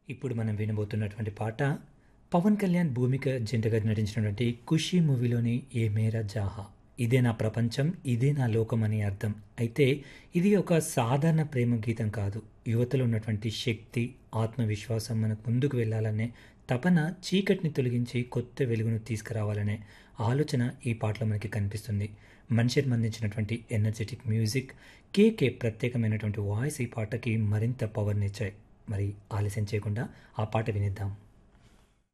ఇప్పుడు మనం వినబోతున్నటువంటి పాట పవన్ కళ్యాణ్ భూమిక జంటగా నటించినటువంటి ఖుషి మూవీలోని ఏ మేరా జాహా ఇదే నా ప్రపంచం ఇదే నా లోకం అని అర్థం అయితే ఇది ఒక సాధారణ ప్రేమ గీతం కాదు యువతలో ఉన్నటువంటి శక్తి ఆత్మవిశ్వాసం మనకు ముందుకు వెళ్ళాలనే తపన చీకటిని తొలగించి కొత్త వెలుగును తీసుకురావాలనే ఆలోచన ఈ పాటలో మనకి కనిపిస్తుంది మనిషికి అందించినటువంటి ఎనర్జెటిక్ మ్యూజిక్ కేకే ప్రత్యేకమైనటువంటి వాయిస్ ఈ పాటకి మరింత పవర్నిచ్చాయి మరి ఆలస్యం చేయకుండా ఆ పాట వినిద్దాం